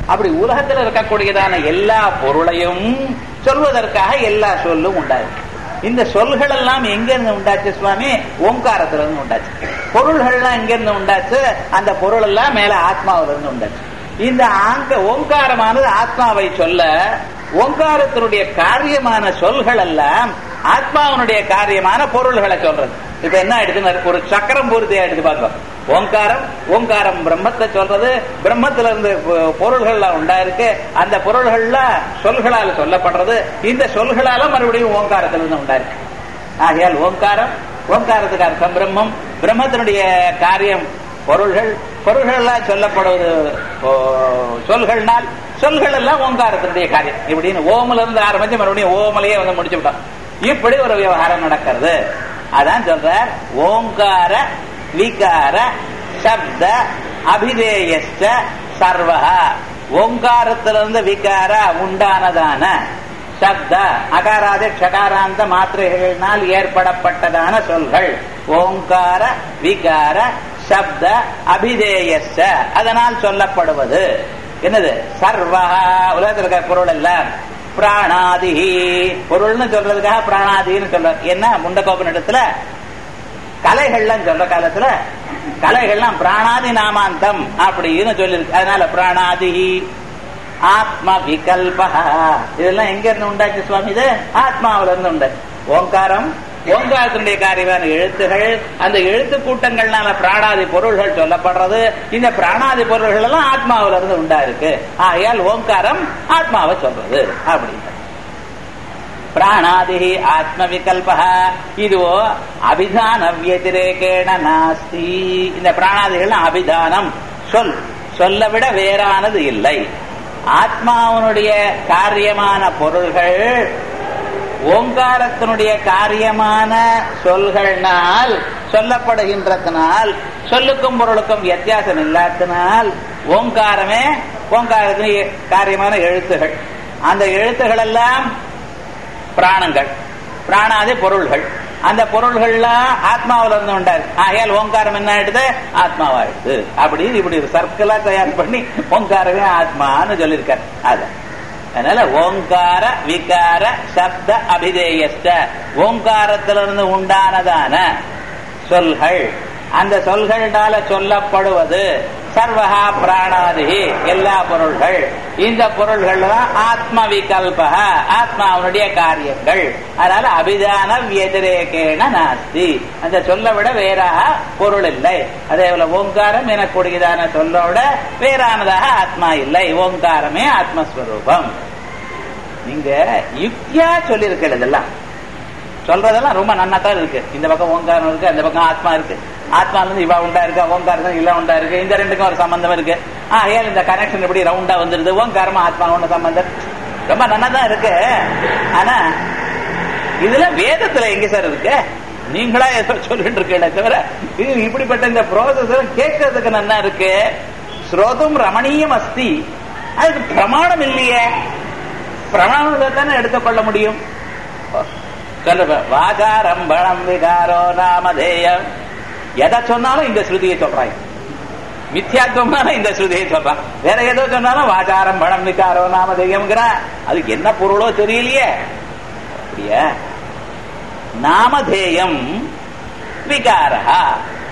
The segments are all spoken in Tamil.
அப்படி உலகத்தில் இருக்கக்கூடியதான எல்லா பொருளையும் சொல்வதற்காக எல்லா சொல்லும் உண்டாயிருக்கு இந்த சொல்கள் எல்லாம் எங்க இருந்து உண்டாச்சு சுவாமி ஓங்காரத்துல இருந்து உண்டாச்சு பொருள்கள்லாம் எங்க இருந்து உண்டாச்சு அந்த பொருள் எல்லாம் மேல ஆத்மாவில இருந்து உண்டாச்சு இந்த ஆங்க ஓங்காரமானது ஆத்மாவை சொல்ல ஓங்காரத்தினுடைய காரியமான சொல்கள் எல்லாம் ஆத்மாவனுடைய காரியமான பொருள்களை சொல்றது இப்ப என்ன ஆயிடுச்சு ஒரு சக்கரம் பூர்த்தியா எடுத்து பார்க்கலாம் ஓங்காரம் ஓங்காரம் பிரம்மத்தை சொல்றது பிரம்மத்துல இருந்து பொ- பொருள்கள்லாம் உண்டாயிருக்கு அந்த பொருள்கள்ல சொல்களால் சொல்லப்படுறது இந்த சொல்களால மறுபடியும் ஓங்காரத்துல இருந்து உண்டாயிருக்கு ஆகையால் ஓங்காரம் ஓங்காரத்துக்கு அர்த்தம் பிரம்மம் பிரம்மத்தினுடைய காரியம் பொருள்கள் பொருள்கள்லாம் சொல்லப்படுவது ஓ, சொல்கள்னால் சொல்கள் எல்லாம் ஓங்காரத்தினுடைய காரியம் இப்படின்னு ஓமல இருந்து ஆரம்பிச்சு மறுபடியும் ஓமலையே வந்து முடிச்சு விட்டோம் இப்படி ஒரு விவகாரம் நடக்கிறது அதான் சொல்றார் ஓங்கார விகார சப்த அபிதேயஸ்ட சர்வஹா ஓங்காரத்திலிருந்து விகார உண்டானதான சப்த அகாராதி ஷகாராந்த மாத்திரைகளினால் ஏற்படப்பட்டதான சொல்கள் ஓங்கார விகார சப்த அபிதேயஸ்ட அதனால் சொல்லப்படுவது என்னது சர்வஹா உலகத்தில் இருக்கிற பொருள் எல்லாம் பிராணாதிஹி பொருள்னு சொல்றதுக்காக பிராணாதின்னு சொல்றார் என்ன முண்டகோபன் இடத்துல கலைகள்லாம் சொல்ற காலத்துல கலைகள்லாம் பிராணாதி நாமாந்தம் அப்படின்னு சொல்லிருக்கு அதனால பிராணாதிஹி ஆத்ம விகல்பா இதெல்லாம் எங்க இருந்து உண்டாச்சு சுவாமி இது ஆத்மாவில இருந்து உண்டாச்சு ஓங்காரம் ஓங்காரத்தினுடைய காரியமான எழுத்துகள் அந்த எழுத்து கூட்டங்கள்னால பிராணாதி பொருள்கள் சொல்லப்படுறது இந்த பிராணாதி பொருள்கள் எல்லாம் ஆத்மாவில இருந்து உண்டா இருக்கு ஆகையால் ஓங்காரம் ஆத்மாவை சொல்றது அப்படின்னு பிராணாதி ஆத்ம விகல்ப இதுவோ அபிதான வியதிரேகேண நாஸ்தி இந்த பிராணாதிகள் அபிதானம் சொல் சொல்ல விட வேறானது இல்லை ஆத்மாவனுடைய காரியமான பொருள்கள் ஓங்காரத்தினுடைய காரியமான சொல்கள்னால் சொல்லப்படுகின்றதனால் சொல்லுக்கும் பொருளுக்கும் வித்தியாசம் இல்லாதனால் ஓங்காரமே ஓங்காரத்தின் காரியமான எழுத்துகள் அந்த எழுத்துகள் எல்லாம் பிராணங்கள் பிராணாதி பொருள்கள் அந்த பொருள்கள்லாம் ஆத்மாவில இருந்து உண்டாரு ஆகையால் ஓங்காரம் என்ன ஆயிடுது ஆத்மாவாயிடுது அப்படின்னு இப்படி ஒரு சர்க்கிளா தயார் பண்ணி ஓங்காரமே ஆத்மான்னு சொல்லியிருக்காரு அது அதனால ஓங்கார விகார சப்த அபிதேயஸ்ட ஓங்காரத்திலிருந்து உண்டானதான சொல்கள் அந்த சொல்களால சொல்லப்படுவது சர்வகா பிராணாதி எல்லா பொருள்கள் இந்த பொருள்கள் தான் ஆத்ம விகல்ப ஆத்மாவுடைய காரியங்கள் அதனால அபிதான வியதிரேகேன நாஸ்தி அந்த சொல்ல விட வேறாக பொருள் இல்லை அதே போல ஓங்காரம் எனக்கூடியதான சொல்லோட வேறானதாக ஆத்மா இல்லை ஓங்காரமே ஆத்மஸ்வரூபம் நீங்க யுக்தியா சொல்லியிருக்கிறது இதெல்லாம் சொல்றதெல்லாம் ரொம்ப நன்னா தான் இருக்கு இந்த பக்கம் ஓங்காரம் இருக்கு அந்த பக்கம் ஆத்மா இருக்கு ஆத்மா இருந்து இவா உண்டா இருக்கா ஓங்காரம் இல்ல உண்டா இருக்கு இந்த ரெண்டுக்கும் ஒரு சம்பந்தம் இருக்கு ஆ ஏன் இந்த கனெக்ஷன் எப்படி ரவுண்டா வந்துருது ஓங்காரமா ஆத்மா ஒண்ணு சம்பந்தம் ரொம்ப நன்னா தான் இருக்கு ஆனா இதுல வேதத்துல எங்க சார் இருக்கு நீங்களா ஏதோ சொல்லிட்டு இருக்கீங்களே தவிர இது இப்படிப்பட்ட இந்த ப்ரோசஸ் கேட்கறதுக்கு நல்லா இருக்கு ஸ்ரோதும் ரமணீயம் அஸ்தி அதுக்கு பிரமாணம் இல்லையே பிரமாணத்தை தானே எடுத்துக்கொள்ள முடியும் சொல்லுங்க வாகாரம் பணம் விகாரோ நாமதேயம் எதை சொன்னாலும் இந்த ஸ்ருதியை சொல்றாங்க மித்யாத்வமான இந்த ஸ்ருதியை சொல்றான் வேற ஏதோ சொன்னாலும் வாகாரம் பணம் விகாரோ நாமதேயம்ங்கிற அதுக்கு என்ன பொருளோ தெரியலையே அப்படியா நாமதேயம் விகாரா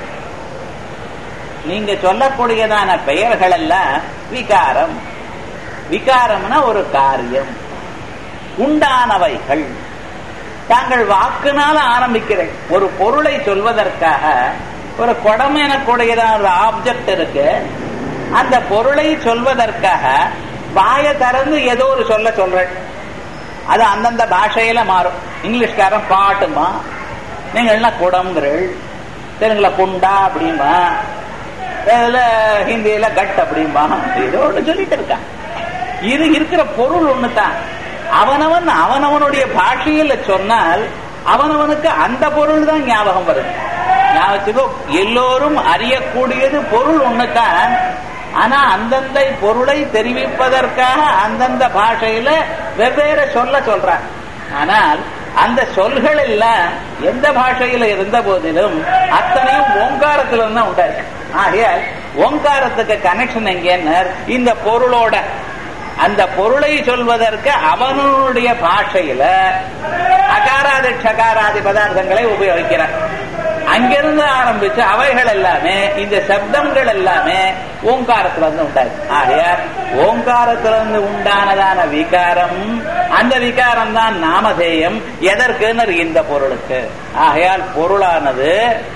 நீங்க சொல்லக்கூடியதான பெயர்கள் எல்லாம் விகாரம் விகாரம்னா ஒரு காரியம் உண்டானவைகள் தாங்கள் வாக்குனால ஆரம்பிக்கிறேன் ஒரு பொருளை சொல்வதற்காக ஒரு குடம் எனக்கூடியதான ஒரு ஆப்ஜெக்ட் இருக்கு அந்த பொருளை சொல்வதற்காக வாயை திறந்து ஏதோ ஒரு சொல்ல சொல்றேன் அது அந்தந்த பாஷையில மாறும் இங்கிலீஷ்காரன் பாட்டுமா நீங்க எல்லாம் குடம்கள் தெலுங்குல குண்டா அப்படிமா இதுல ஹிந்தியில கட் அப்படிமா ஏதோ ஒன்று சொல்லிட்டு இருக்கான் இது இருக்கிற பொருள் ஒண்ணுதான் அவனவன் அவனவனுடைய பாஷையில சொன்னால் அவனவனுக்கு அந்த பொருள் தான் ஞாபகம் வருது ஞாபகத்துக்கோ எல்லோரும் அறியக்கூடியது பொருள் ஒண்ணுதான் ஆனா அந்தந்த பொருளை தெரிவிப்பதற்காக அந்தந்த பாஷையில வெவ்வேறு சொல்ல சொல்றான் ஆனால் அந்த சொல்கள் எல்லாம் எந்த பாஷையில இருந்த போதிலும் அத்தனையும் ஓங்காரத்துல தான் உண்டாச்சு ஆகையால் ஓங்காரத்துக்கு கனெக்ஷன் எங்கன்னு இந்த பொருளோட அந்த பொருளை சொல்வதற்கு அவனுடைய பாஷையில அகாராதி ஷகாராதி பதார்த்தங்களை உபயோகிக்கிறான் அங்கிருந்து ஆரம்பிச்சு அவைகள் எல்லாமே இந்த சப்தங்கள் எல்லாமே ஓங்காரத்துல இருந்து உண்டாது ஆகையால் ஓங்காரத்திலிருந்து உண்டானதான விகாரம் அந்த விகாரம் தான் நாமதேயம் எதற்குன்னு இந்த பொருளுக்கு ஆகையால் பொருளானது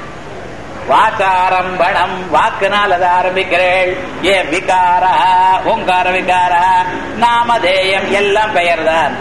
வாக்காரம்பணம் வாக்குனால் அதை ஆரம்பிக்கிறேள் ஏ விகாரா ஓங்கார விகாரா நாமதேயம் எல்லாம் பெயர்தான்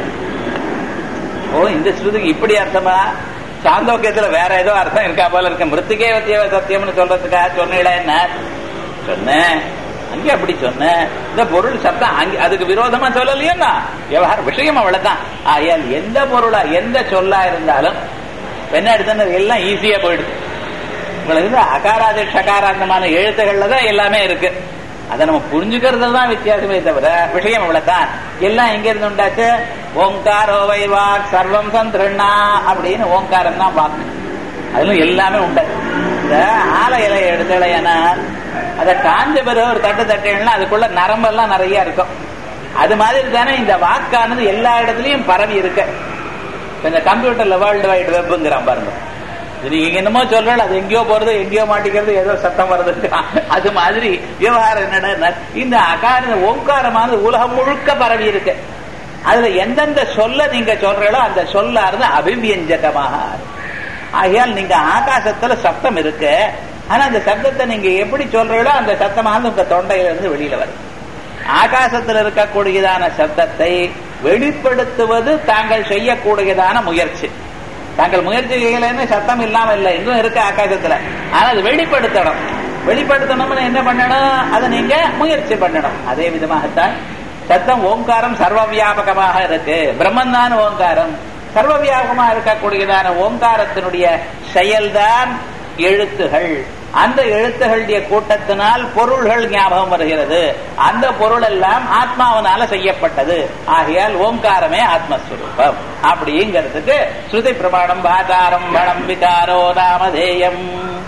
ஓ இந்த ஸ்ருதிக்கு இப்படி அர்த்தமா சாந்தோக்கியத்துல வேற ஏதோ அர்த்தம் இருக்கா போல இருக்கு மிருத்திகே வத்தியவ சத்தியம்னு சொல்றதுக்காக சொன்னீங்களா என்ன சொன்னேன் அங்கே அப்படி சொன்னேன் இந்த பொருள் சத்தம் அங்க அதுக்கு விரோதமா சொல்லலையா விவகார விஷயம் அவ்வளவுதான் ஆயால் எந்த பொருளா எந்த சொல்லா இருந்தாலும் என்ன எடுத்தது எல்லாம் ஈஸியா போயிடுது உங்களுக்கு அகாராதி ஷகாராந்தமான எழுத்துக்கள்ல தான் எல்லாமே இருக்கு அதை நம்ம புரிஞ்சுக்கிறது தான் வித்தியாசமே தவிர விஷயம் இவ்வளவுதான் எல்லாம் எங்க இருந்து உண்டாச்சு ஓங்காரோ வைவாக் சர்வம் சந்திரண்ணா அப்படின்னு ஓங்காரம் தான் வாக்கு அதுல எல்லாமே உண்டாச்சு இந்த ஆல இலையை எடுத்தலையானா அதை காஞ்ச பிறகு ஒரு தட்டு தட்டேன்னா அதுக்குள்ள நரம்பெல்லாம் நிறைய இருக்கும் அது மாதிரி தானே இந்த வாக்கானது எல்லா இடத்துலயும் பரவி இருக்கு இந்த கம்ப்யூட்டர்ல வேர்ல்டு வைடு வெப்ங்கிறான் பாருங்க நீங்க என்னமோ சொல்றாள் அது எங்கேயோ போறது எங்கேயோ மாட்டிக்கிறது ஏதோ சத்தம் வருது அது மாதிரி விவகாரம் என்னடா இந்த அகார ஓங்காரமானது உலகம் முழுக்க பரவி இருக்கு அதுல எந்தெந்த சொல்ல நீங்க சொல்றீங்களோ அந்த சொல்லானது அபிவியஞ்சகமாக ஆகையால் நீங்க ஆகாசத்துல சத்தம் இருக்கு ஆனா அந்த சத்தத்தை நீங்க எப்படி சொல்றீங்களோ அந்த சத்தமானது உங்க தொண்டையில இருந்து வெளியில வருது ஆகாசத்தில் இருக்கக்கூடியதான சத்தத்தை வெளிப்படுத்துவது தாங்கள் செய்யக்கூடியதான முயற்சி தாங்கள் முயற்சி செய்யலன்னு சத்தம் இல்லாம இல்லை இன்னும் இருக்கு ஆகாசத்துல ஆனா அது வெளிப்படுத்தணும் வெளிப்படுத்தணும்னு என்ன பண்ணணும் அதை நீங்க முயற்சி பண்ணணும் அதே விதமாகத்தான் சத்தம் ஓங்காரம் சர்வ வியாபகமாக இருக்கு பிரம்மன் தான் ஓங்காரம் சர்வ வியாபகமா இருக்கக்கூடியதான ஓங்காரத்தினுடைய செயல்தான் எழுத்துகள் அந்த எழுத்துகளுடைய கூட்டத்தினால் பொருள்கள் ஞாபகம் வருகிறது அந்த பொருள் எல்லாம் ஆத்மாவனால செய்யப்பட்டது ஆகையால் ஓங்காரமே ஆத்மஸ்வரூபம் அப்படிங்கிறதுக்கு ஸ்ருதி பிரமாணம் பாதாரம் வளம் விகாரோ நாமதேயம்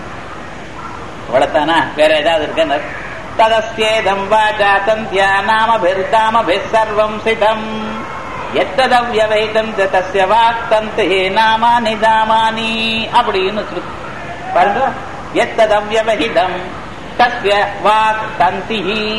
இவ்வளவுதானா வேற ஏதாவது இருக்கு ததஸ்யேதம் வாஜா தந்தியா நாமபிர்தாமபிர் சர்வம் சிதம் எத்ததவ்யவைதம் தஸ்ய வாக்தந்தி நாமானி தாமானி அப்படின்னு ஸ்ருதி பாருங்க எத்ததவ்யவகிதம் தஸ்ய வாக் தந்தி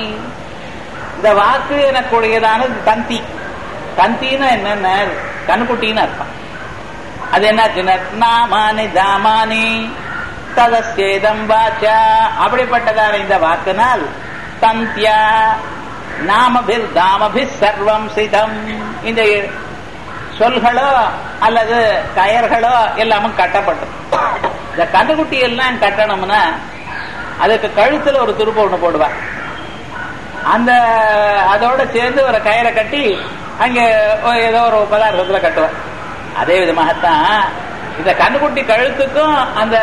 இந்த வாக்கு எனக்கூடியதானது தந்தி தந்தின்னு என்னென்ன கண்குட்டின்னு அர்த்தம் அது என்ன நாமானி தாமானி ததஸ்யேதம் வாச்சா அப்படிப்பட்டதான இந்த வாக்கினால் தந்தியா நாமபிர் தாமபிர் சர்வம் சிதம் இந்த சொல்களோ அல்லது கயர்களோ எல்லாமும் கட்டப்பட்டது இந்த கண்டுகுட்டி எல்லாம் கட்டணும்னா அதுக்கு கழுத்துல ஒரு துருப்பு ஒண்ணு போடுவான் அந்த அதோட சேர்ந்து ஒரு கயிறை கட்டி அங்க ஏதோ ஒரு பதார்த்தத்துல கட்டுவான் அதே விதமாகத்தான் இந்த கண்ணுக்குட்டி கழுத்துக்கும் அந்த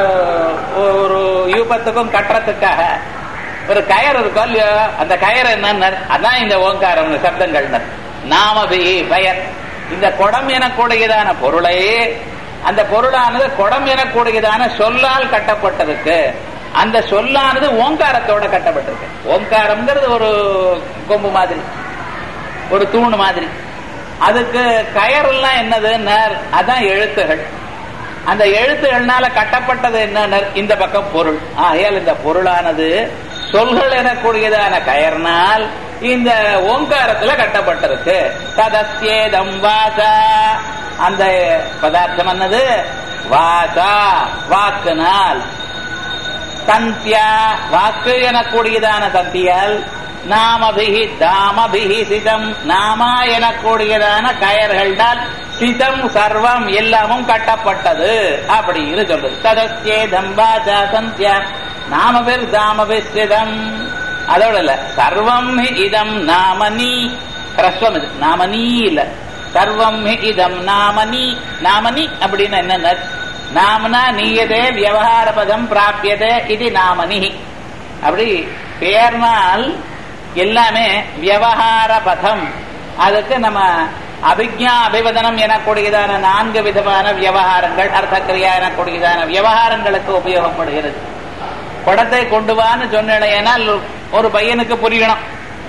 ஒரு யூபத்துக்கும் கட்டுறதுக்காக ஒரு கயர் இருக்கும் இல்லையோ அந்த கயர் என்ன அதான் இந்த ஓங்காரம் சப்தங்கள் நாமபி பெயர் இந்த குடம் எனக்கூடியதான பொருளை அந்த பொருளானது குடம் எனக்கூடியதான சொல்லால் கட்டப்பட்டிருக்கு அந்த சொல்லானது ஓங்காரத்தோட கட்டப்பட்டிருக்கு ஓங்காரம்ங்கிறது ஒரு கொம்பு மாதிரி ஒரு தூண் மாதிரி அதுக்கு கயரெல்லாம் என்னது அதான் எழுத்துகள் அந்த எழுத்துகள்னால கட்டப்பட்டது என்ன இந்த பக்கம் பொருள் ஆகையால் இந்த பொருளானது சொல்கள் எனக்கூடியதான கயர்னால் இந்த ஓங்காரத்துல கட்டப்பட்டிருக்கு ததஸ்யேதம் வாசா அந்த பதார்த்தம் என்னது வாசா வாக்குனால் தந்தியா வாக்கு எனக்கூடியதான தந்தியால் நாமபிகி தாமபிகி சிதம் நாமா எனக்கூடியதான கயர்கள்னால் சிதம் சர்வம் எல்லாமும் கட்டப்பட்டது அப்படின்னு சொல்றது ததஸ்யே தம்பாஜா சந்தியா நாமபிர் தாமபிர் சிதம் அதோட இல்ல சர்வம் ஹி இதம் நாமனி ஹ்ரஸ்வம் இது நாமனி இல்ல சர்வம் ஹி இதம் நாமனி நாமனி அப்படின்னு என்ன நாமனா நீயதே வியவகார பதம் பிராபியதே இது நாமனி அப்படி பெயர்னால் எல்லாமே வியவகார பதம் அதுக்கு நம்ம அபிஜா அபிவதனம் எனக்கூடியதான நான்கு விதமான விவகாரங்கள் அர்த்தக்கிரியா எனக்கூடியதான விவகாரங்களுக்கு உபயோகப்படுகிறது குடத்தை கொண்டு வான்னு சொன்னால் ஒரு பையனுக்கு புரியணும்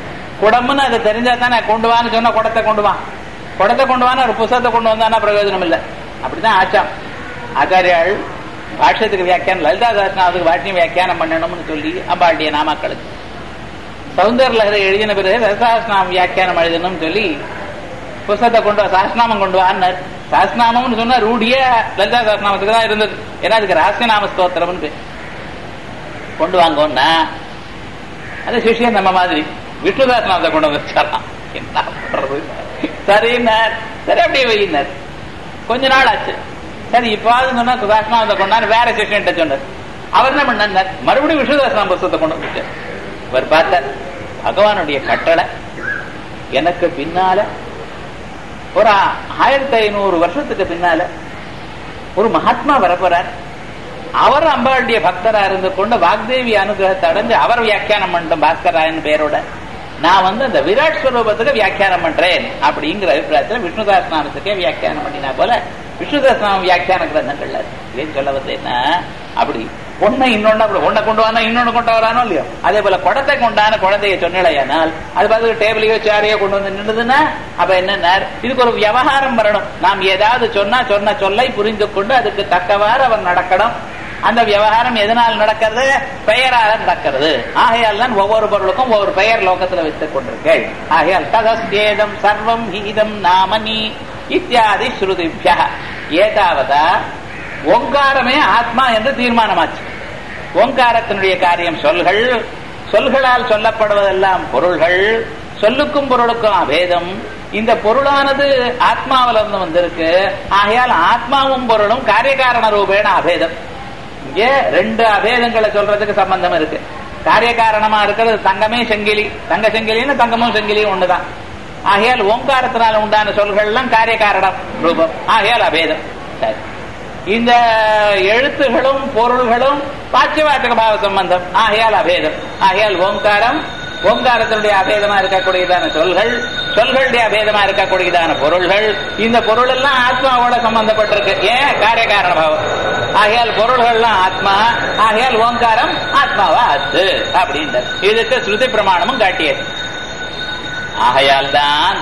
குடம்னு அது தெரிஞ்சா தானே கொண்டு வான்னு சொன்னா குடத்தை கொண்டு வா குடத்தை கொண்டு வான்னு ஒரு புஸ்தகத்தை கொண்டு வந்தானா பிரயோஜனம் இல்லை அப்படிதான் ஆச்சாம் ஆச்சாரியாள் பாஷ்யத்துக்கு வியாக்கியானம் லலிதா சாஸ்திரம் பாஷ்யம் வியாக்கியானம் பண்ணணும்னு சொல்லி அம்பாளுடைய நாமாக்களுக்கு சௌந்தர் லஹரி எழுதின பிறகு ரசாஸ்நாமம் வியாக்கியானம் எழுதணும்னு சொல்லி புஸ்தகத்தை கொண்டு வா சாஸ்நாமம் கொண்டு வான்னார் சாஸ்நாமம்னு சொன்னா ரூடியே லலிதா சாஸ்நாமத்துக்கு தான் இருந்தது ஏன்னா அதுக்கு ரகசியநாம ஸ்தோத்திரம்னு பேர் கொண்டு வாங்கோன்னா அது சிஷியன் நம்ம மாதிரி விஷ்ணு சாஸ்நாமத்தை கொண்டு வந்து வச்சாராம் என்ன பண்றது சரின்னார் சரி அப்படியே வையினார் கொஞ்ச நாள் ஆச்சு சரி இப்பாவது சொன்னா சுதாஸ்நாமத்தை கொண்டாந்து வேற சிஷியன்ட்ட சொன்னார் அவர் என்ன பண்ணார் மறுபடியும் விஷ்ணு சாஸ்நாம புஸ்தகத்தை கொண்டு வந்துட்டார் இவர் பார்த்தார் பகவானுடைய கட்டளை எனக்கு பின்னால ஒரு ஆயிரத்தி ஐநூறு வருஷத்துக்கு பின்னால ஒரு மகாத்மா வரப்போறார் அவர் அம்பாளுடைய பக்தரா இருந்து கொண்டு வாக்தேவி அனுகிரகத்தை அடைஞ்சு அவர் வியாக்கியானம் பண்ணிட்டோம் பாஸ்கராயன் பேரோட நான் வந்து அந்த விராட் ஸ்வரூபத்துக்கு வியாக்கியானம் பண்றேன் அப்படிங்கிற அபிப்பிராயத்தில் விஷ்ணுதாஸ்நாமத்துக்கே வியாக்கியானம் பண்ணினா போல விஷ்ணுதாஸ்நாமம் வியாக்கியான கிரந்தங்கள்ல ஏன் சொல்ல வந்தேன்னா அப்படி ஒன்னை இன்னொன்னு அப்படி ஒன்னை கொண்டு வானா இன்னொன்னு கொண்டு வரானோ இல்லையோ அதே போல குடத்தை கொண்டான குழந்தைய சொன்னலையானால் அது பார்த்து டேபிளையோ சேரையோ கொண்டு வந்து நின்றுதுன்னா அப்ப என்ன இதுக்கு ஒரு விவகாரம் வரணும் நாம் ஏதாவது சொன்னா சொன்ன சொல்லை புரிந்து கொண்டு அதுக்கு தக்கவாறு அவர் நடக்கணும் அந்த விவகாரம் எதனால் நடக்கிறது பெயரால நடக்கிறது ஆகையால் தான் ஒவ்வொரு பொருளுக்கும் ஒவ்வொரு பெயர் லோகத்துல வைத்துக் கொண்டிருக்கேள் ஆகையால் ததஸ்தேதம் சர்வம் ஹீதம் நாமனி இத்தியாதி ஸ்ருதிபியா ஏதாவதா ஓங்காரமே ஆத்மா என்று தீர்மானமாச்சு ஓங்காரத்தினுடைய காரியம் சொல்கள் சொல்களால் சொல்லப்படுவதெல்லாம் பொருள்கள் சொல்லுக்கும் பொருளுக்கும் அபேதம் இந்த பொருளானது ஆத்மாவில இருந்து வந்திருக்கு ஆகையால் ஆத்மாவும் பொருளும் காரியகாரண ரூபேன அபேதம் இங்கே ரெண்டு அபேதங்களை சொல்றதுக்கு சம்பந்தம் இருக்கு காரிய காரணமா இருக்கிறது தங்கமே செங்கிலி தங்க செங்கிலின்னு தங்கமும் செங்கிலியும் ஒண்ணுதான் ஆகையால் ஓங்காரத்தினால உண்டான சொல்கள் எல்லாம் காரிய காரணம் ரூபம் ஆகையால் அபேதம் சரி இந்த எழுத்துகளும் பொருள்களும் வாச்சியவாச்சக பாவ சம்பந்தம் ஆகையால் அபேதம் ஆகையால் ஓங்காரம் ஓங்காரத்தினுடைய அபேதமா இருக்கக்கூடியதான சொல்கள் சொல்களுடைய அபேதமா இருக்கக்கூடியதான பொருள்கள் இந்த பொருள் எல்லாம் ஆத்மாவோட சம்பந்தப்பட்டிருக்கு ஏன் காரிய காரண பாவம் ஆகையால் பொருள்கள்லாம் ஆத்மா ஆகையால் ஓங்காரம் ஆத்மாவா அது அப்படின்றது இதுக்கு ஸ்ருதி பிரமாணமும் காட்டியது ஆகையால் தான்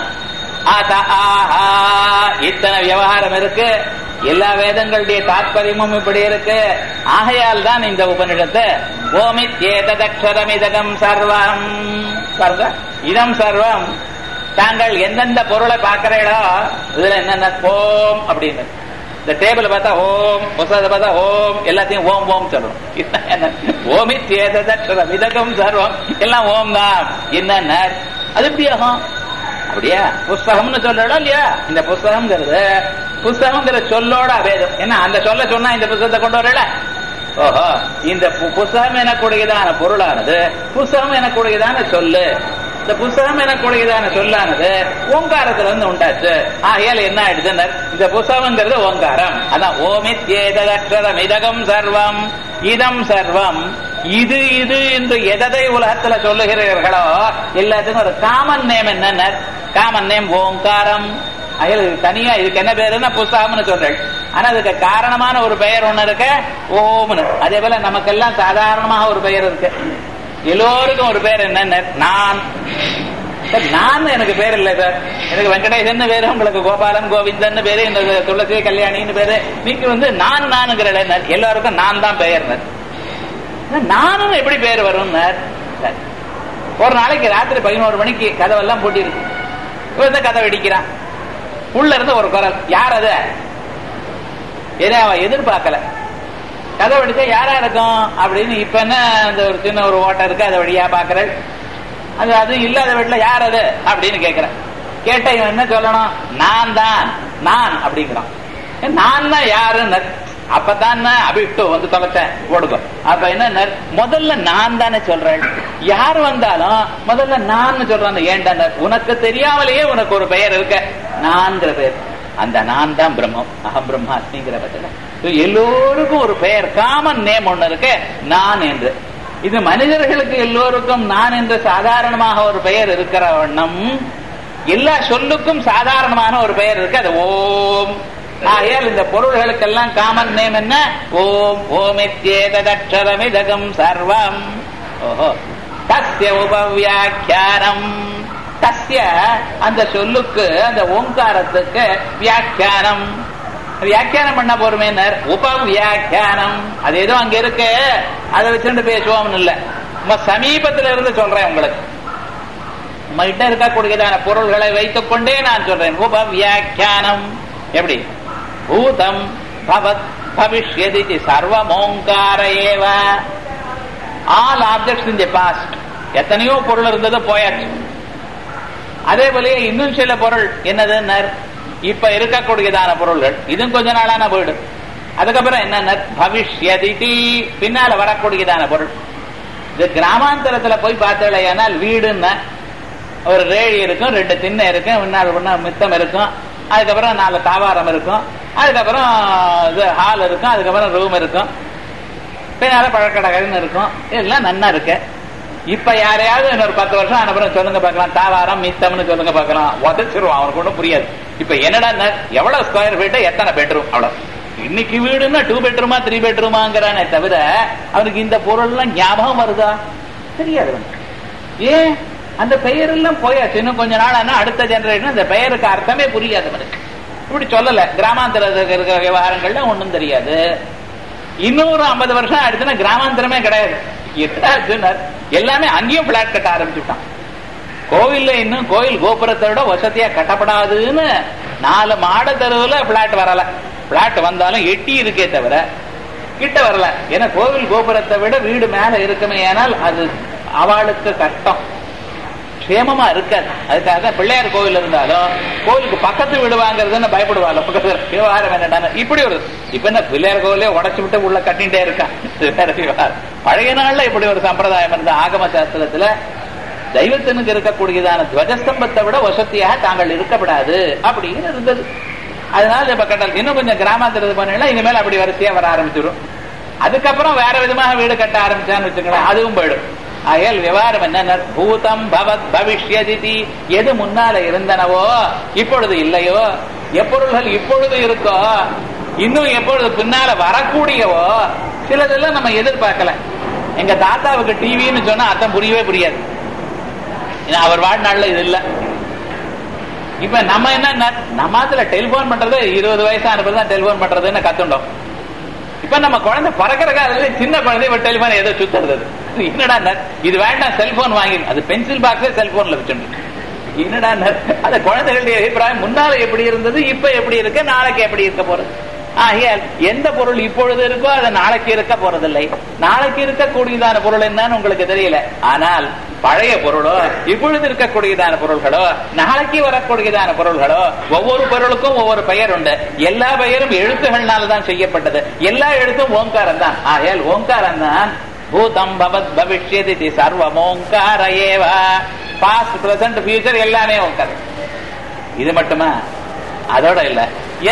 ஆஹா இத்தனை விவகாரம் இருக்கு எல்லா வேதங்களுடைய தாத்பரியமும் இப்படி இருக்கு ஆகையால் தான் இந்த உபனிஷத்து ஓமித்யேததக்ஷரமிதகம் சர்வம் பாருங்க இதம் சர்வம் தாங்கள் எந்தெந்த பொருளை பார்க்கிறீங்களோ இதுல என்னென்ன ஓம் அப்படின்னு இந்த டேபிள் பார்த்தா ஓம் புத்தகத்தை பார்த்தா ஓம் எல்லாத்தையும் ஓம் ஓம் சொல்லணும் ஓமித்யேததக்ஷரம் இதகம் சர்வம் எல்லாம் ஓம் தான் என்னென்ன அது எப்படி ஆகும் அப்படியா புஸ்தகம்னு சொல்றோம் இல்லையா இந்த புஸ்தகம்ங்கிறது புஸ்தகம்ங்கிற சொல்லோட அபேதம் என்ன அந்த சொல்ல சொன்னா இந்த புஸ்தகத்தை கொண்டு வரல ஓஹோ இந்த புஸ்தகம் எனக்கூடியதான பொருளானது புஸ்தகம் எனக்கூடியதான சொல்லு இந்த புஸ்தகம் எனக்கூடியதான சொல்லானது ஓங்காரத்துல இருந்து உண்டாச்சு ஆகையால் என்ன ஆயிடுச்சு இந்த புஸ்தகம்ங்கிறது ஓங்காரம் அதான் ஓமித்யேதக்ஷரம் இதகம் சர்வம் இதம் சர்வம் இது இது என்று எதை உலகத்துல சொல்லுகிறீர்களோ எல்லாத்துக்கும் ஒரு காமன் நேம் என்ன காமன் நேம் ஓங்காரம் அதில் தனியா இதுக்கு என்ன பேருன்னா புஸ்தகம்னு சொல்றேன் ஆனா அதுக்கு காரணமான ஒரு பெயர் ஒண்ணு இருக்கு ஓம்னு அதே போல நமக்கெல்லாம் சாதாரணமாக ஒரு பெயர் இருக்கு எல்லோருக்கும் ஒரு பேர் என்ன நான் நான் எனக்கு பேர் இல்லை சார் எனக்கு வெங்கடேசன் பேரு உங்களுக்கு கோபாலன் கோவிந்தன் பேரு இந்த துளசி கல்யாணின்னு பேரு நீங்க வந்து நான் நானுங்கிற எல்லாருக்கும் நான் தான் பெயர் நானும் எப்படி பேர் வரும் ஒரு நாளைக்கு ராத்திரி பதினோரு மணிக்கு கதவெல்லாம் பூட்டி இருக்கு இவன் கதை வெடிக்கிறான் உள்ள இருந்து ஒரு குரல் யார் அது எதை அவன் எதிர்பார்க்கல கதை வெடிச்சா யாரா இருக்கும் அப்படின்னு இப்ப என்ன அந்த ஒரு சின்ன ஒரு ஓட்டம் இருக்கு அதை வழியா பாக்குறேன் அது அது இல்லாத வீட்டுல யார் அது அப்படின்னு கேக்குறேன் கேட்ட இவன் என்ன சொல்லணும் நான் தான் நான் அப்படிங்கிறான் நான் தான் யாருன்னு அப்பதான் அபிட்டு வந்து தொலைச்சேன் ஓடுங்க அப்ப என்ன முதல்ல நான் தானே சொல்றேன் யார் வந்தாலும் முதல்ல நான் சொல்றான் ஏன்டா உனக்கு தெரியாமலேயே உனக்கு ஒரு பெயர் இருக்க நான்கிற பெயர் அந்த நான் தான் பிரம்மம் அகம் பிரம்மாஸ்மிங்கிற பட்சத்தில் எல்லோருக்கும் ஒரு பெயர் காமன் நேம் ஒண்ணு இருக்கு நான் என்று இது மனிதர்களுக்கு எல்லோருக்கும் நான் என்று சாதாரணமாக ஒரு பெயர் இருக்கிற வண்ணம் எல்லா சொல்லுக்கும் சாதாரணமான ஒரு பெயர் இருக்கு அது ஓம் ஆகையால் இந்த பொருள்களுக்கெல்லாம் காமன் நேம் என்ன ஓம் ஓமித்யேததக்ஷரமிதகம் சர்வம் ஓஹோ தஸ்ய உபவியாக்கியானம் தஸ்ய அந்த சொல்லுக்கு அந்த ஓங்காரத்துக்கு வியாக்கியானம் வியாக்கியானம் பண்ண போறமேனர் உபவியாக்கியானம் அது ஏதோ அங்க இருக்கு அதை வச்சுட்டு பேசுவோம்னு இல்ல நம்ம சமீபத்துல இருந்து சொல்றேன் உங்களுக்கு நம்மகிட்ட இருக்கக்கூடியதான பொருள்களை வைத்துக் கொண்டே நான் சொல்றேன் உபவியாக்கியானம் எப்படி பூதம் பவத் பவிஷ்யதி சர்வமோங்கார ஏவ all objects in the past எத்தனையோ பொருள் இருந்தது போயாச்சு அதே போலயே இன்னும் சில பொருள் என்னதுன்னு இப்ப இருக்கக்கூடியதான பொருள்கள் இதுவும் கொஞ்ச நாளான போயிடும் அதுக்கப்புறம் என்ன பவிஷ்யதி பின்னால வரக்கூடியதான பொருள் இது கிராமாந்தரத்துல போய் பார்த்தேனால் வீடுன்னா ஒரு ரேழி இருக்கும் ரெண்டு திண்ணை இருக்கும் முன்னால் ஒண்ணு மித்தம் இருக்கும் அதுக்கப்புறம் நாலு தாவாரம் இருக்கும் அதுக்கப்புறம் இது ஹால் இருக்கும் அதுக்கப்புறம் ரூம் இருக்கும் பின்னால பழக்கடகன்னு இருக்கும் இதெல்லாம் நன்னா இருக்கு இப்ப யாரையாவது இன்னொரு பத்து வருஷம் அனுப்புறம் சொல்லுங்க பார்க்கலாம் தாவாரம் மித்தம்னு சொல்லுங்க பார்க்கலாம் உதச்சிருவான் அவனுக்கு ஒன்றும் புரியாது இப்ப என்னடா எவ்வளவு ஸ்கொயர் ஃபீட் எத்தனை பெட்ரூம் அவ்வளவு இன்னைக்கு வீடுன்னா டூ பெட்ரூமா த்ரீ பெட்ரூமாங்கிறானே தவிர அவனுக்கு இந்த பொருள்லாம் ஞாபகம் வருதா தெரியாது அவனுக்கு ஏன் அந்த பெயர் எல்லாம் போயாச்சு இன்னும் கொஞ்ச நாள் ஆனா அடுத்த ஜெனரேஷன் அந்த பெயருக்கு அர்த்தமே புரியாது அவனுக்கு இப்படி சொல்லல கிராமாந்தரத்துக்கு இருக்கிற விவகாரங்கள்ல ஒண்ணும் தெரியாது இன்னொரு ஐம்பது வருஷம் ஆயிடுச்சுன்னா கிராமாந்தரமே கிடையாது எல்லாமே அங்கேயும் பிளாட் கட்ட ஆரம்பிச்சுட்டான் கோவில்ல இன்னும் கோவில் கோபுரத்தோட வசதியா கட்டப்படாதுன்னு நாலு மாட தெருவுல பிளாட் வரல பிளாட் வந்தாலும் எட்டி இருக்கே தவிர கிட்ட வரல ஏன்னா கோவில் கோபுரத்தை விட வீடு மேல இருக்குமே ஏனால் அது அவளுக்கு கஷ்டம் க்ஷேமமா இருக்காது அதுக்காக பிள்ளையார் கோவில் இருந்தாலும் கோவிலுக்கு பக்கத்து வீடு வாங்குறதுன்னு பயப்படுவாங்க பக்கத்துல விவகாரம் என்னடா இப்படி ஒரு இப்ப என்ன பிள்ளையார் கோவிலே உடச்சு விட்டு உள்ள கட்டிட்டே இருக்கான் வேற விவகாரம் பழைய நாள்ல இப்படி ஒரு சம்பிரதாயம் இருந்த ஆகம சாஸ்திரத்துல தெய்வத்தினுக்கு இருக்கக்கூடியதான துவஜஸ்தம்பத்தை விட வசதியாக தாங்கள் இருக்கப்படாது அப்படின்னு இருந்தது அதனால இப்ப கட்டல் இன்னும் கொஞ்சம் கிராமாந்திரத்து பண்ணா இனிமேல் அப்படி வரிசையா வர ஆரம்பிச்சிடும் அதுக்கப்புறம் வேற விதமாக வீடு கட்ட ஆரம்பிச்சான்னு வச்சுக்கலாம் அதுவும் போயிடும் அயல் விவகாரம் என்ன பூதம் பவத் பவிஷ்யதி எது முன்னால இருந்தனவோ இப்பொழுது இல்லையோ எப்பொருள்கள் இப்பொழுது இருக்கோ இன்னும் எப்பொழுது பின்னால வரக்கூடியவோ சிலதெல்லாம் நம்ம எதிர்பார்க்கல எங்க தாத்தாவுக்கு டிவின்னு சொன்னா அர்த்தம் புரியவே புரியாது அவர் வாழ்நாள்ல இது இல்ல இப்ப நம்ம என்ன நம்மத்துல டெலிபோன் பண்றது இருபது வயசான தான் டெலிபோன் பண்றதுன்னு கத்துண்டோம் இப்ப நம்ம குழந்தை பறக்கிற காலத்துல சின்ன குழந்தை இப்ப டெலிபோன் ஏதோ சுத்துறது என்னடா இது வேண்டாம் செல்போன் வாங்கி அது பென்சில் பாக்ஸே செல்போன்ல வச்சுட்டு என்னடா அந்த குழந்தைகளுடைய அபிப்பிராயம் முன்னால எப்படி இருந்தது இப்ப எப்படி இருக்கு நாளைக்கு எப்படி இருக்க போறது ஆகையால் எந்த பொருள் இப்பொழுது இருக்கோ அது நாளைக்கு இருக்க போறதில்லை நாளைக்கு இருக்கக்கூடியதான பொருள் என்னன்னு உங்களுக்கு தெரியல ஆனால் பழைய பொருளோ இப்பொழுது இருக்கக்கூடியதான பொருள்களோ நாளைக்கு வரக்கூடியதான பொருள்களோ ஒவ்வொரு பொருளுக்கும் ஒவ்வொரு பெயர் உண்டு எல்லா பெயரும் எழுத்துகள்னால தான் செய்யப்பட்டது எல்லா எழுத்தும் ஓங்காரம் தான் ஆகையால் ஓங்காரம் தான் பூதம் பவத் பவிஷ்யதி சர்வம் ஓங்கார ஏவா பாஸ்ட் பிரசன்ட் ஃபியூச்சர் எல்லாமே ஓங்காரம் இது மட்டுமா அதோட இல்ல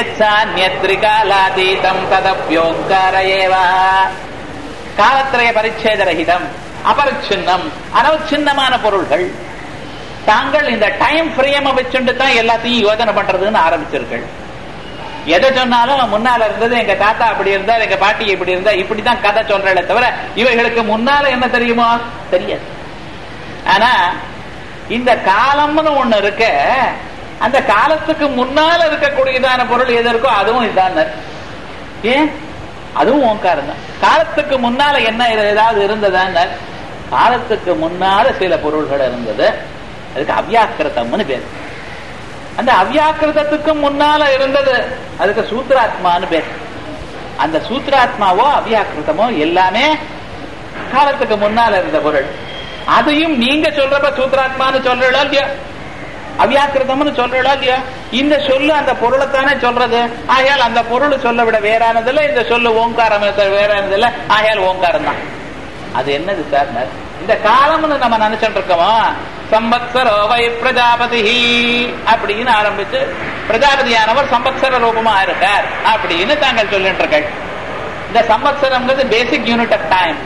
யச்சான்யத்ரிகாலாதீதம் ததப்யோங்கார ஏவா காலத்திரய பரிச்சேத ரஹிதம் அபரிச்சின்னம் அனவச்சின்னமான பொருள்கள் தாங்கள் இந்த டைம் ஃப்ரேம வச்சுட்டு தான் எல்லாத்தையும் யோஜனை பண்றதுன்னு ஆரம்பிச்சிருக்கள் எதை சொன்னாலும் முன்னால இருந்தது எங்க தாத்தா அப்படி இருந்தார் எங்க பாட்டி இப்படி இருந்தா இப்படிதான் கதை சொல்றே தவிர இவைகளுக்கு முன்னால என்ன தெரியுமோ தெரியாது ஆனா இந்த காலம்னு ஒண்ணு இருக்க அந்த காலத்துக்கு முன்னால இருக்கக்கூடியதான பொருள் எது இருக்கோ அதுவும் இதுதான் ஏன் அதுவும் ஓங்காரம் தான் காலத்துக்கு முன்னால என்ன ஏதாவது இருந்ததான்னு காலத்துக்கு முன்னால சில பொருள்கள் இருந்தது அதுக்கு அவ்யாக்கிருத்தம்னு பேர் அந்த அவ்யாக்கிருதத்துக்கும் முன்னால இருந்தது அதுக்கு சூத்ராத்மான்னு பேர் அந்த சூத்ராத்மாவோ அவ்யாக்கிருத்தமோ எல்லாமே காலத்துக்கு முன்னால இருந்த பொருள் அதையும் நீங்க சொல்றப்ப சூத்ராத்மான்னு சொல்றீங்களோ இல்லையா அவ்யாக்கிருதம்னு சொல்றா இல்லையா இந்த சொல்லு அந்த பொருளைத்தானே சொல்றது ஆகையால் அந்த பொருள் சொல்ல விட வேறானதில்ல இந்த சொல்லு ஓங்காரம் வேறானதில்ல ஆகையால் ஓங்காரம் தான் அது என்னது சார் இந்த காலம்னு நம்ம நினைச்சிட்டு இருக்கோமோ சம்பத்சரோ வை பிரஜாபதி அப்படின்னு ஆரம்பிச்சு பிரஜாபதியானவர் சம்பத்சர ரூபமா இருக்கார் அப்படின்னு தாங்கள் சொல்லிட்டு இருக்க இந்த சம்பத்சரம்ங்கிறது பேசிக் யூனிட் ஆஃப் டைம்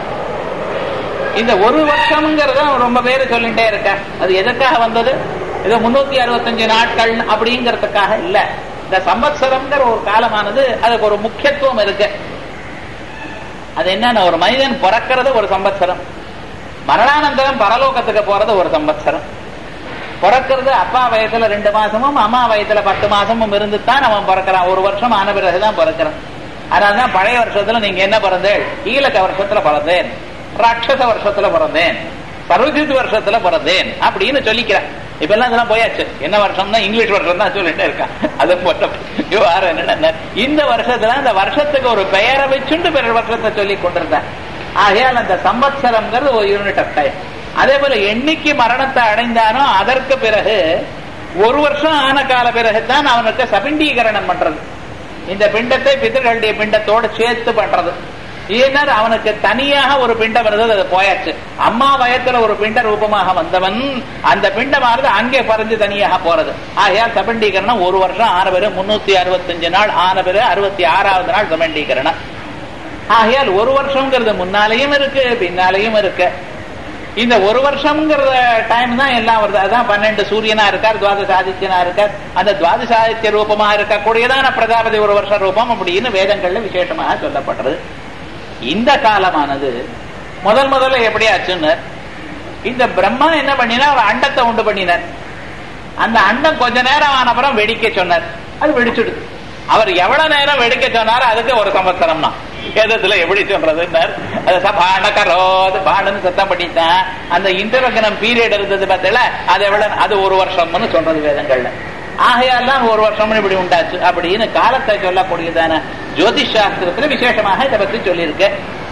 இந்த ஒரு வருஷம்ங்கிறத ரொம்ப பேர் சொல்லிட்டே இருக்க அது எதற்காக வந்தது ஏதோ முன்னூத்தி அறுபத்தஞ்சு நாட்கள் அப்படிங்கறதுக்காக இல்ல இந்த சம்பத்சரம்ங்கிற ஒரு காலமானது அதுக்கு ஒரு முக்கியத்துவம் இருக்கு அது என்னன்னா ஒரு மனிதன் பிறக்கிறது ஒரு சம்பத்சரம் மரணானந்தரம் பரலோகத்துக்கு போறது ஒரு சம்பத்சரம் பிறக்கிறது அப்பா வயசுல ரெண்டு மாசமும் அம்மா வயசுல பத்து மாசமும் இருந்து தான் அவன் பிறக்கிறான் ஒரு வருஷம் ஆன பிறகுதான் பிறக்கிறான் அதனாலதான் பழைய வருஷத்துல நீங்க என்ன பிறந்தேன் ஈலக்க வருஷத்துல பிறந்தேன் ராட்சச வருஷத்துல பிறந்தேன் சர்வஜித் வருஷத்துல பிறந்தேன் அப்படின்னு சொல்லிக்கிறேன் இப்ப எல்லாம் இதெல்லாம் போயாச்சு என்ன வருஷம்னா இங்கிலீஷ் வருஷம் தான் சொல்லிட்டே இருக்கான் அது போட்ட விவகாரம் என்னன்னா இந்த வருஷத்துல அந்த வருஷத்துக்கு ஒரு பெயரை வச்சுண்டு பிற வருஷத்தை சொல்லி கொண்டிருந்தேன் ஆகையால் அந்த சம்பத்சரம்ங்கிறது ஒரு யூனிட் ஆஃப் டைம் அதே போல என்னைக்கு மரணத்தை அடைந்தானோ அதற்கு பிறகு ஒரு வருஷம் ஆன கால பிறகுதான் அவனுக்கு சபிண்டீகரணம் பண்றது இந்த பிண்டத்தை பித்தர்களுடைய பிண்டத்தோட சேர்த்து பண்றது ஏன்னால் அவனுக்கு தனியாக ஒரு பிண்டம் இருந்தது அது போயாச்சு அம்மா வயத்துல ஒரு பிண்ட ரூபமாக வந்தவன் அந்த பிண்டமானது அங்கே பறந்து தனியாக போறது ஆகையால் சபண்டீகரணம் ஒரு வருஷம் ஆன பிறகு முன்னூத்தி அறுபத்தஞ்சு நாள் ஆன பிறகு அறுபத்தி ஆறாவது நாள் சபண்டீகரணம் ஆகையால் ஒரு வருஷம்ங்கிறது முன்னாலேயும் இருக்கு பின்னாலேயும் இருக்கு இந்த ஒரு வருஷம்ங்கிற டைம் தான் எல்லாம் வருது அதான் பன்னெண்டு சூரியனா இருக்கார் துவாதச ஆதித்யனா இருக்கார் அந்த துவாதச ஆதித்ய ரூபமா இருக்கக்கூடியதான பிரஜாபதி ஒரு வருஷ ரூபம் அப்படின்னு வேதங்கள்ல விசேஷமாக சொல்லப்படுறது இந்த காலமானது முதல் முதல்ல எப்படி ஆச்சுன்னு இந்த பிரம்மா என்ன பண்ணினா ஒரு அண்டத்தை உண்டு பண்ணினார் அந்த அண்டம் கொஞ்ச நேரம் ஆன அப்புறம் வெடிக்க சொன்னார் அது வெடிச்சுடுது அவர் எவ்வளவு நேரம் வெடிக்க சொன்னாரோ அதுக்கு ஒரு சம்பத்சரம் தான் வேதத்துல எப்படி சொல்றதுன்னார் அது பான கரோது பானன்னு சத்தம் பண்ணித்தான் அந்த இன்டர்வகனம் பீரியட் இருந்தது பார்த்தல அது எவ்வளவு அது ஒரு வருஷம்னு சொல்றது வேதங்கள்ல ஆகையெல்லாம் ஒரு வருஷம் இப்படி உண்டாச்சு அப்படின்னு காலத்தை சொல்லக்கூடியதான ஜோதிஷ் சாஸ்திரத்துல விசேஷமாக இதை பத்தி சொல்லியிருக்கு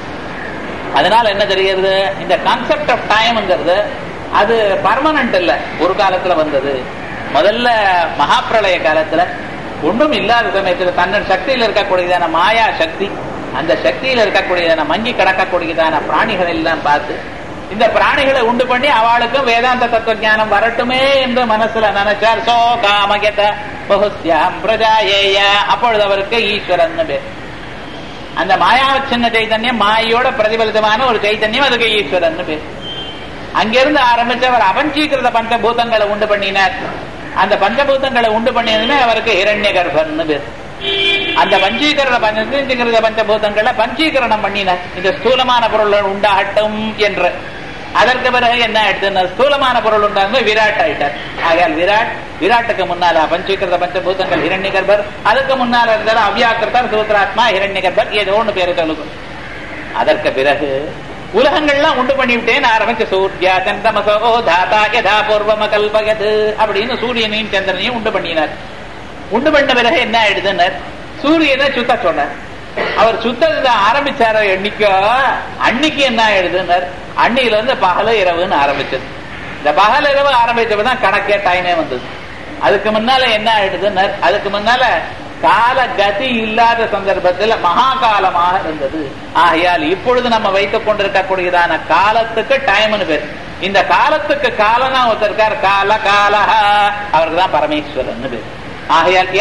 அதனால என்ன தெரிகிறது இந்த கான்செப்ட் ஆஃப் டைம்ங்கிறது அது பர்மனன்ட் இல்ல ஒரு காலத்துல வந்தது முதல்ல மகாப்பிரளய காலத்துல ஒன்றும் இல்லாத சமயத்துல தன்னோட சக்தியில இருக்கக்கூடியதான மாயா சக்தி அந்த சக்தியில இருக்கக்கூடியதான மங்கி கடக்கக்கூடியதான பிராணிகள் எல்லாம் பார்த்து இந்த பிராணிகளை உண்டு பண்ணி அவளுக்கும் வேதாந்த தத்துவ ஞானம் வரட்டுமே என்று மனசுல நினைச்சார் சோ காமகத பகுஸ்யாம் பிரஜாயேய அப்பொழுது அவருக்கு ஈஸ்வரன் பேர் அந்த மாயாவ சின்ன சைத்தன்யம் மாயோட பிரதிபலிதமான ஒரு சைத்தன்யம் அதுக்கு ஈஸ்வரன் பேர் அங்கிருந்து ஆரம்பிச்சு அவர் அபஞ்சீகிருத பஞ்சபூதங்களை உண்டு பண்ணினார் அந்த பஞ்சபூதங்களை உண்டு பண்ணினதுமே அவருக்கு இரண்ய கர்ப்பன்னு பேர் அந்த பஞ்சீகரண பஞ்சீகிருத பஞ்சபூதங்களை பஞ்சீகரணம் பண்ணினார் இந்த ஸ்தூலமான பொருள் உண்டாகட்டும் என்று அதற்கு பிறகு என்ன ஆயிடுச்சு ஸ்தூலமான பொருள் உண்டாங்க விராட் ஆயிட்டார் ஆகையால் விராட் விராட்டுக்கு முன்னால பஞ்சீகிருத பஞ்சபூதங்கள் இரண்ய கர்ப்பர் அதுக்கு முன்னால இருந்தாலும் அவ்யாக்கிருத்தர் சூத்ராத்மா இரண்ய கர்ப்பர் ஏதோ ஒன்று பேரு சொல்லுங்க அதற்கு பிறகு உலகங்கள்லாம் உண்டு பண்ணிவிட்டேன்னு ஆரம்பிச்சு சூர்யா சந்திரமசோ தாத்தா யதா பூர்வம கல்பகது அப்படின்னு சூரியனையும் சந்திரனையும் உண்டு பண்ணினார் உண்டு பண்ண பிறகு என்ன ஆயிடுதுன்னார் சூரியனை சுத்த சொன்னார் அவர் சுத்தத்தை ஆரம்பிச்சார என்னைக்கோ அன்னைக்கு என்ன ஆயிடுதுன்னார் அன்னையில இருந்து பகல இரவுன்னு ஆரம்பிச்சது இந்த பகல் இரவு ஆரம்பிச்சப்பதான் கணக்கே டைமே வந்தது அதுக்கு முன்னால என்ன ஆயிடுதுன்னார் அதுக்கு முன்னால கால கதி இல்லாத சந்தர்ப்பத்தில் மகா காலமாக இருந்தது ஆகையால் இப்பொழுது நம்ம வைத்துக் கொண்டிருக்கக்கூடியதான காலத்துக்கு டைம்னு பேர் இந்த காலத்துக்கு காலனா ஒருத்தர் இருக்கார் கால காலஹா அவருக்கு தான் பரமேஸ்வரன் பேர் ஆகையால்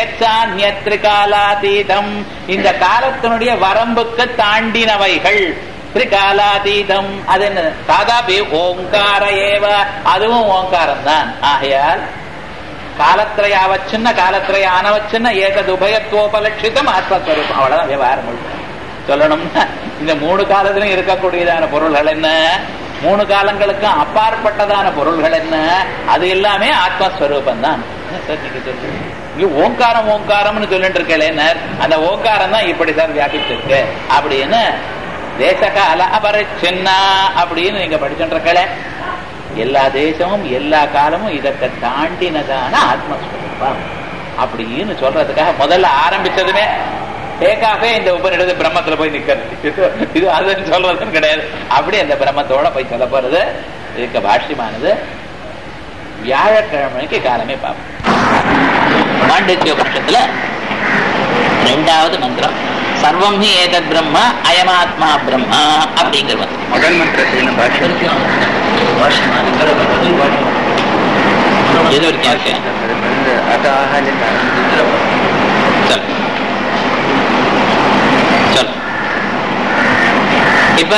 எச்சான்யத்ரிகாலாதீதம் இந்த காலத்தினுடைய வரம்புக்கு தாண்டினவைகள் திரிகாலாதீதம் அது என்ன சாதாபி ஓங்கார ஏவ அதுவும் ஓங்காரம் தான் ஆகையால் காலத்திரைய அவச்சின்ன காலத்திரைய அனவச்சின்ன ஏகது உபயத்துவோபலட்சிதம் ஆத்மஸ்வரூபம் அவ்வளவுதான் விவகாரம் முழுக்க. சொல்லணும்னா இந்த மூணு காலத்திலும் இருக்கக்கூடியதான பொருள்கள் என்ன மூணு காலங்களுக்கும் அப்பாற்பட்டதான பொருள்கள் என்ன அது எல்லாமே ஆத்மஸ்வரூபம் தான் சார் நீங்க சொல்லுங்க இங்க ஓங்காரம் ஓங்காரம்னு சொல்லிட்டு இருக்கேன் அந்த ஓங்காரம் தான் இப்படி சார் வியாபிச்சிருக்கு அப்படின்னு தேசகால அபரிச்சின்னா அப்படின்னு நீங்க படிச்சுட்டு இருக்கல எல்லா தேசமும் எல்லா காலமும் இதற்கு தாண்டினதான ஆத்மஸ்வரூபம் அப்படின்னு சொல்றதுக்காக முதல்ல ஆரம்பிச்சதுமே டேக்காவே இந்த உபநிடது பிரம்மத்துல போய் நிக்கிறது இது இது அதுன்னு சொல்றதுன்னு கிடையாது அப்படி அந்த பிரம்மத்தோட போய் சொல்ல போறது இதுக்கு பாஷ்யமானது வியாழக்கிழமைக்கு காலமே பார்ப்போம் மாண்டத்திய உபனிஷத்துல ரெண்டாவது மந்திரம் சர்வம் ஹி ஏதத் பிரம்ம அயமாத்மா பிரம்மா அப்படிங்கிற மந்திரம் முதல் மந்திரத்தில் பாஷ்யம் எது வரைக்கும் இருக்கு அதாக சொல் சொல் இப்ப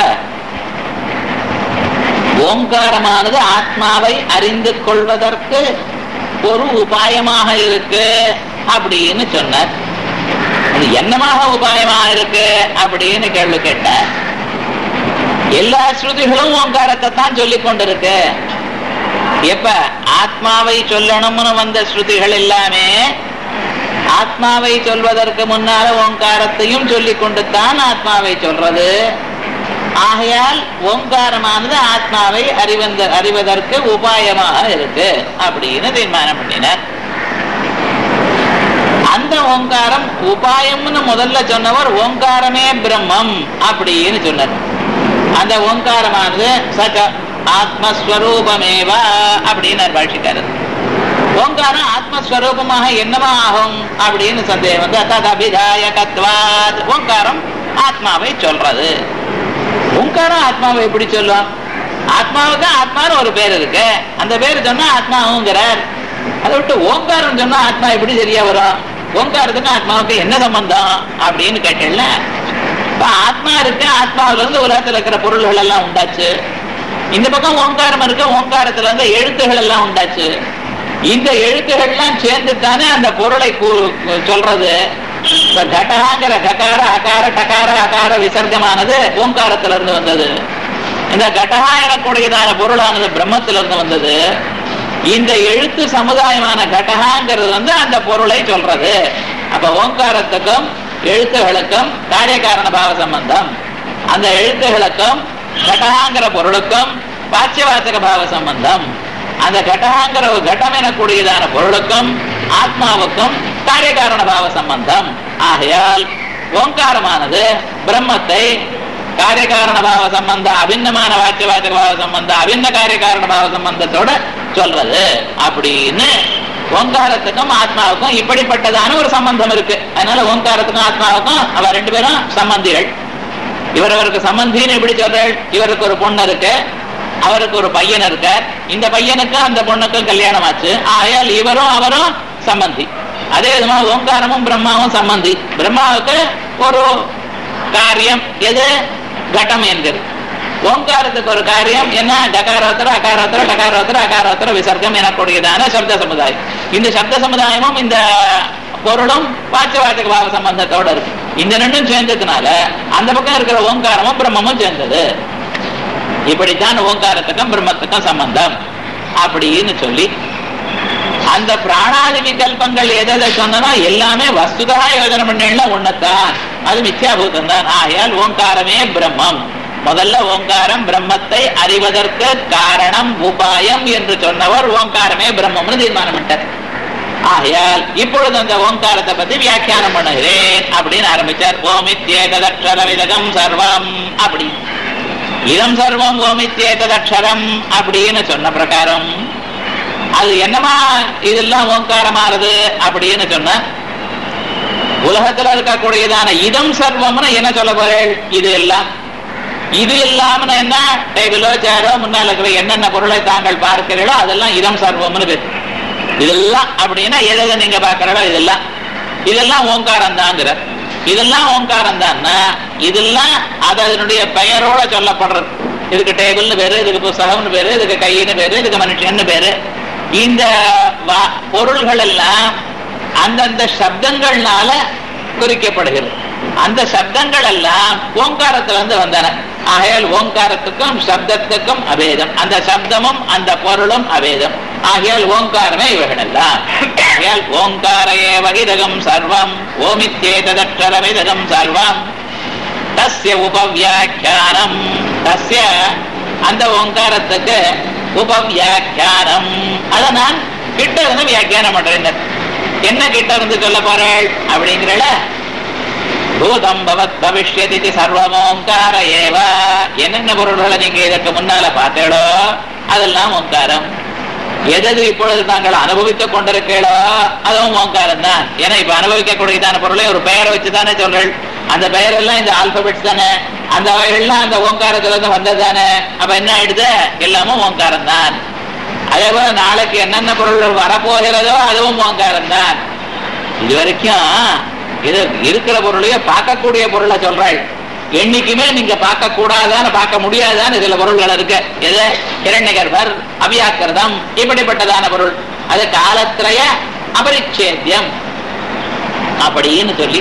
ஓங்காரமானது ஆத்மாவை அறிந்து கொள்வதற்கு ஒரு உபாயமாக இருக்கு அப்படின்னு சொன்னார் அது என்னமாக உபாயமாக இருக்கு அப்படின்னு கேள்வி கேட்டார் எல்லா ஸ்ருதிகளும் ஓங்காரத்தை தான் சொல்லிக் கொண்டிருக்கு எப்ப ஆத்மாவை சொல்லணும்னு வந்த ஸ்ருதிகள் எல்லாமே ஆத்மாவை சொல்வதற்கு முன்னால ஓங்காரத்தையும் சொல்லிக் கொண்டு தான் ஆத்மாவை சொல்றது ஆகையால் ஓங்காரமானது ஆத்மாவை அறிவந்த அறிவதற்கு உபாயமாக இருக்கு அப்படின்னு தீர்மானம் பண்ணினார் அந்த ஓங்காரம் உபாயம்னு முதல்ல சொன்னவர் ஓங்காரமே பிரம்மம் அப்படின்னு சொன்னார் அந்த ஓங்காரமானது சக ஆத்மஸ்வரூபமேவா அப்படின்னு பாஷிக்காரர் ஓங்காரம் ஆத்மஸ்வரூபமாக என்னவா ஆகும் அப்படின்னு சந்தேகம் வந்து ததபிதாயகத்வாத் ஓங்காரம் ஆத்மாவை சொல்றது ஓங்காரம் ஆத்மாவை எப்படி சொல்லும் ஆத்மாவுக்கு ஆத்மான்னு ஒரு பேர் இருக்கு அந்த பேர் சொன்னா ஆத்மாவுங்கிறார் அதை விட்டு ஓங்காரம் சொன்னா ஆத்மா எப்படி சரியா வரும் ஓங்காரத்துக்கு ஆத்மாவுக்கு என்ன சம்பந்தம் அப்படின்னு கேட்டேன்ல இப்ப ஆத்மா இருக்கு ஆத்மாவில இருந்து உலகத்துல இருக்கிற பொருள்கள் எல்லாம் உண்டாச்சு இந்த பக்கம் ஓங்காரம் இருக்கு ஓங்காரத்துல இருந்து எழுத்துகள் எல்லாம் உண்டாச்சு இந்த எழுத்துகள்லாம் சேர்ந்து தானே அந்த பொருளை சொல்றது இப்ப கடகாங்கிற ககார அகார டகார அகார விசர்க்கமானது ஓங்காரத்துல இருந்து வந்தது இந்த கடகா எனக்கூடியதான பொருளானது பிரம்மத்தில இருந்து வந்தது இந்த எழுத்து சமுதாயமான கடகாங்கிறது வந்து அந்த பொருளை சொல்றது அப்ப ஓங்காரத்துக்கும் எழுத்துகளுக்கும் காரியகாரண பாவ சம்பந்தம் அந்த எழுத்துகளுக்கும் கடகாங்கிற பொருளுக்கும் பாச்சியவாச்சக பாவ சம்பந்தம் அந்த கடகாங்கிற கட்டம் எனக்கூடியதான பொருளுக்கும் ஆத்மாவுக்கும் காரியகாரண பாவ சம்பந்தம் ஆகையால் ஓங்காரமானது பிரம்மத்தை காரியகாரண பாவ சம்பந்த அபிண்ணமான வாக்கியவாச்சக பாவ சம்பந்த அபிண்ண காரியகாரண பாவ சம்பந்தத்தோட சொல்றது அப்படின்னு ஓங்காரத்துக்கும் ஆத்மாவுக்கும் இப்படிப்பட்டதான ஒரு சம்பந்தம் இருக்கு அதனால ஓங்காரத்துக்கும் ஆத்மாவுக்கும் அவ ரெண்டு பேரும் சம்பந்திகள் இவரவருக்கு சம்பந்தின்னு எப்படி சொல்றாள் இவருக்கு ஒரு பொண்ணு இருக்கு அவருக்கு ஒரு பையன் இருக்கார் இந்த பையனுக்கும் அந்த பொண்ணுக்கும் கல்யாணம் ஆச்சு ஆயால் இவரும் அவரும் சம்பந்தி அதே விதமா ஓங்காரமும் பிரம்மாவும் சம்பந்தி பிரம்மாவுக்கு ஒரு காரியம் எது கட்டம் என்கிறது ஓங்காரத்துக்கு ஒரு காரியம் என்ன டகாரோத்தர அகாரோத்தர டகாரோத்தர அகாரோத்தர விசர்க்கம் எனக்கூடியதான சப்த சமுதாயம் இந்த சப்த சமுதாயமும் இந்த பொருளும் பாச்சவாச்சக பாவ சம்பந்தத்தோட இருக்கு இந்த ரெண்டும் சேர்ந்ததுனால அந்த பக்கம் இருக்கிற ஓங்காரமும் பிரம்மமும் சேர்ந்தது இப்படித்தான் ஓங்காரத்துக்கும் பிரம்மத்துக்கும் சம்பந்தம் அப்படின்னு சொல்லி அந்த பிராணாதி விகல்பங்கள் எதை சொன்னனோ எல்லாமே வஸ்துதா யோஜனை பண்ணா ஒண்ணுத்தான் அது மித்யாபூதம் தான் ஆகையால் ஓங்காரமே பிரம்மம் முதல்ல ஓங்காரம் பிரம்மத்தை அறிவதற்கு காரணம் உபாயம் என்று சொன்னவர் ஓங்காரமே பிரம்மம்னு தீர்மானம் பண்ணிட்டார் ஆகையால் இப்பொழுது அந்த ஓங்காரத்தை பத்தி வியாக்கியானம் பண்ணுகிறேன் அப்படின்னு ஆரம்பிச்சார் ஓமித்யேததக்ஷர விதகம் சர்வம் அப்படி இதம் சர்வம் ஓமித்யேததக்ஷரம் அப்படின்னு சொன்ன பிரகாரம் அது என்னமா இதெல்லாம் ஓங்காரமானது அப்படின்னு சொன்ன உலகத்துல இருக்கக்கூடியதான இதம் சர்வம்னு என்ன சொல்ல போறேன் இது எல்லாம் இது இல்லாம என்ன டேபிளோ சேரோ முன்னால இருக்கிற என்னென்ன பொருளை தாங்கள் பார்க்கிறீர்களோ அதெல்லாம் இதம் சர்வம்னு பேர் இதெல்லாம் அப்படின்னா எதை நீங்க பார்க்கிறீங்களோ இதெல்லாம் இதெல்லாம் ஓங்காரம் தாங்கிற இதெல்லாம் ஓங்காரம் தான்னா இதெல்லாம் அது அதனுடைய பெயரோட சொல்லப்படுறது இதுக்கு டேபிள்னு பேரு இதுக்கு புஸ்தகம்னு பேரு இதுக்கு கையின்னு பேரு இதுக்கு மனுஷன்னு பேரு இந்த பொருள்கள் எல்லாம் அந்தந்த சப்தங்கள்னால குறிக்கப்படுகிறது அந்த சப்தங்கள் எல்லாம் ஓங்காரத்துல இருந்து வந்தன ஆகையால் ஓங்காரத்துக்கும் சப்தத்துக்கும் அபேதம் அந்த சப்தமும் அந்த பொருளும் அபேதம் ஆகையால் ஓங்காரமே இவைகள் எல்லாம் ஆகையால் ஓங்கார ஏவகிதகம் சர்வம் ஓமித்தேததக்ஷரமிதகம் சர்வம் தஸ்ய உபவியாக்கியானம் தஸ்ய அந்த ஓங்காரத்துக்கு உபவியாக்கியானம் அதை நான் கிட்ட இருந்து வியாக்கியானம் பண்றேன் என்ன கிட்ட இருந்து சொல்ல போறேன் அப்படிங்கிறல பூதம் பவத் பவிஷ்யதி சர்வமோங்கார ஏவ என்னென்ன பொருள்களை நீங்க இதற்கு முன்னால பார்த்தீங்களோ அதெல்லாம் ஓங்காரம் எதது இப்பொழுது தாங்கள் அனுபவித்துக் கொண்டிருக்கீங்களோ அதுவும் ஓங்காரம் தான் ஏன்னா இப்ப அனுபவிக்கக்கூடியதான பொருளை ஒரு பெயரை வச்சுதானே சொல்றேன் அந்த பெயர் எல்லாம் இந்த ஆல்பபெட்ஸ் தானே அந்த வகைகள்லாம் அந்த ஓங்காரத்துல இருந்து வந்தது தானே அப்ப என்ன ஆயிடுது எல்லாமும் ஓங்காரம் தான் அதே போல நாளைக்கு என்னென்ன பொருள் வரப்போகிறதோ அதுவும் ஓங்காரம் தான் இது வரைக்கும் இது இருக்கிற பொருளையே பார்க்கக்கூடிய பொருளை சொல்றாள் என்னைக்குமே நீங்க பார்க்க கூடாதான்னு பார்க்க முடியாதான்னு சில பொருள்கள் இருக்கு எது இரண்யகர்பர் அபியாக்கிரதம் இப்படிப்பட்டதான பொருள் அது காலத்திரைய அபரிச்சேத்தியம் அப்படின்னு சொல்லி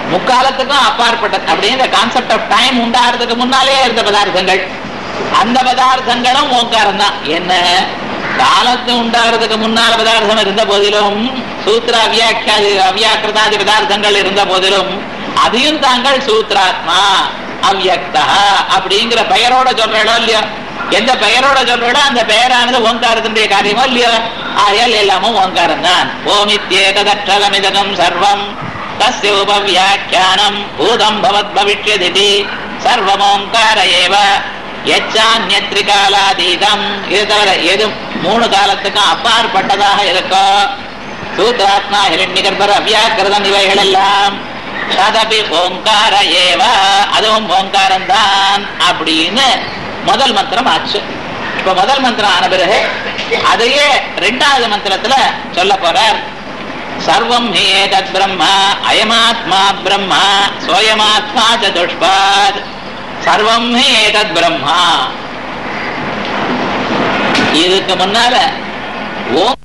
முக்காலத்துக்கும் அப்பாற்பட்டது அப்படிங்கிற கான்செப்ட் ஆஃப் டைம் உண்டாகிறதுக்கு முன்னாலே இருந்த பதார்த்தங்கள் அந்த பதார்த்தங்களும் ஓங்காரம் தான் என்ன காலத்து உண்டாகிறதுக்கு முன்னால பதார்த்தம் இருந்த போதிலும் சூத்திர அவ்யாக்கியாதி அவ்யாக்கிருதாதி பதார்த்தங்கள் இருந்த போதிலும் அதையும் தாங்கள் சூத்ராத்மா அவ்யக்தா அப்படிங்கிற பெயரோட சொல்றோ இல்லையோ எந்த பெயரோட சொல்றோ அந்த பெயரானது ஓங்காரத்தினுடைய காரியமோ இல்லையோ ஆயால் எல்லாமும் ஓங்காரம் தான் ஓமித்யேகதற்றலமிதகம் சர்வம் தஸ்ய உபவியாக்கியானம் பூதம் பவத் பவிஷ்யதிதி சர்வமோங்கார ஏவ எச்சான்யத்ரிகாலாதீதம் இது தவிர எது மூணு காலத்துக்கும் அப்பாற்பட்டதாக இருக்கோ சூத்ராத்மா ஹிரண்யகர்பர் அவ்யாக்கிருதம் இவைகள் எல்லாம் ததபி ஓங்கார ஏவ அதுவும் ஓங்காரம் தான் அப்படின்னு முதல் மந்திரம் ஆச்சு இப்ப முதல் மந்திரம் ஆன பிறகு அதையே ரெண்டாவது மந்திரத்துல சொல்ல போறார் சர்வம் ஹி ஏதத் பிரம்மா அயமாத்மா பிரம்மா சோயமாத்மா சதுஷ்பாத் சர்வம் ஹி ஏதத் பிரம்மா இதுக்கு முன்னால ஓம்